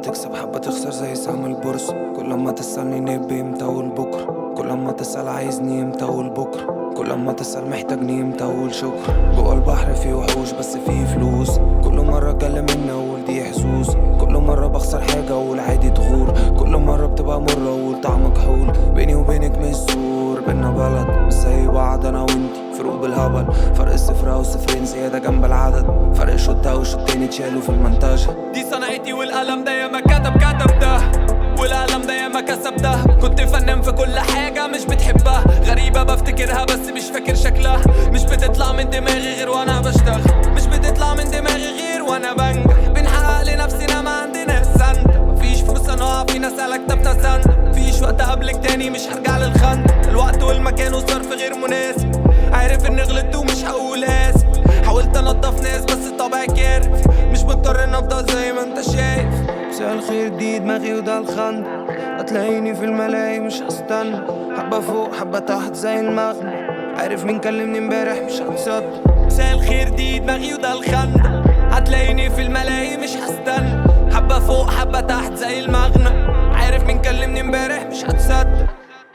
تكسب حبة تخسر زي سهم البورصة كل ما تسألني نبي امتى اقول بكرة كل ما تسأل عايزني امتى اقول بكرة كل ما تسأل محتاجني امتى اقول شكرا جوا البحر فيه وحوش بس فيه فلوس كل مرة اتكلم مني اقول دي حظوظ كل مرة بخسر حاجة اقول عادي تغور كل مرة بتبقى مرة اقول طعمك حول بيني وبينك مش سور بينا بلد مش زي بعض انا وانتي فروق بالهبل فرق الصفر او صفرين زيادة جنب العدد فرق شوط او شوطين اتشالوا في المنتجة دي صنعتي والقلم ده ياما كتب كتب ده والقلم ده ياما كسب ده كنت فنان في كل حاجة مش بتحبها غريبة بفتكرها بس مش فاكر شكلها مش بتطلع من دماغي غير وانا بشتغل مش بتطلع من دماغي غير وانا بنجح بنحقق لنفسنا ما عندنا سند مفيش فرصة نقع فينا سالك كتبنا سند مفيش وقت قبلك تاني مش هرجع للخند الوقت والمكان والظرف غير مناسب عارف اني غلطت ومش هقول اسف حاولت انضف ناس بس طبعي كارف مش مضطر ان افضل زي ما انت شايف مساء الخير دي دماغي وده الخند هتلاقيني في الملاهي مش هستنى حبة فوق حبة تحت زي المغنى عارف مين كلمني امبارح مش هتصدق مساء الخير دي دماغي وده الخند هتلاقيني في الملاهي مش هستنى حبة فوق حبة تحت زي المغنى عارف مين كلمني امبارح مش هتصدق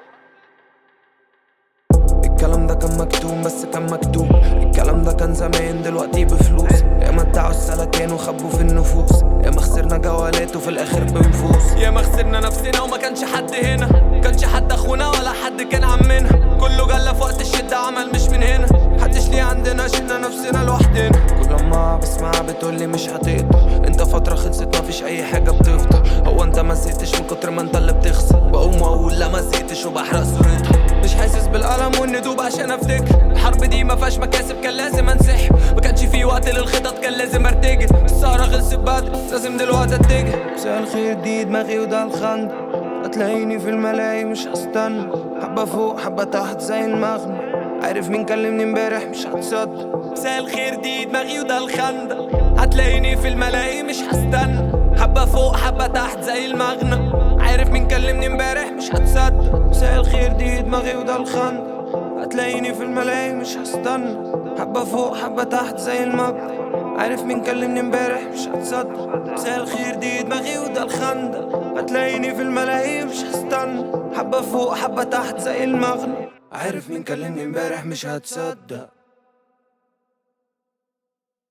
الكلام ده كان مكتوم بس كان مكتوب الكلام ده كان زمان دلوقتي بفلوس يا ما ادعوا السلكان وخبوا في النفوس يا ما خسرنا جولات وفي الاخر بنفوس يا ما خسرنا نفسنا وما كانش حد هنا كانش حد اخونا ولا حد كان عمنا كله جالة في وقت الشدة عمل مش من هنا محدش ليه عندنا شلنا نفسنا لوحدنا كل ما بسمعها بتقولي مش هتقدر انت فترة خلصت مفيش اي حاجة بتفضل هو انت ما زهقتش من كتر ما انت اللي بتخسر بقوم واقول لا ما زهقتش وبحرق صورتها مش حاسس بالألم والندوب عشان افتكر الحرب دي ما فيهاش مكاسب كان لازم انسحب ما كانش في وقت للخطط كان لازم ارتجل السهرة خلصت بدري لازم دلوقتي اتجه مساء الخير دي دماغي وده الخند هتلاقيني في الملاهي مش هستنى حبة فوق حبة تحت زي المغنى عارف مين كلمني امبارح مش هتصدق مساء الخير دي دماغي وده الخندق هتلاقيني في الملاهي مش هستنى حبة فوق حبة تحت زي المغنى عارف مين كلمني امبارح مش هتصدق مساء الخير دي دماغي وده الخند هتلاقيني في الملاهي مش هستنى حبة فوق حبة تحت زي المغنى عارف مين كلمني امبارح مش هتصدق مساء الخير دي دماغي وده الخندق هتلاقيني في الملاهي مش هستنى حبة فوق حبة تحت زي المغنى عارف مين كلمني امبارح مش هتصدق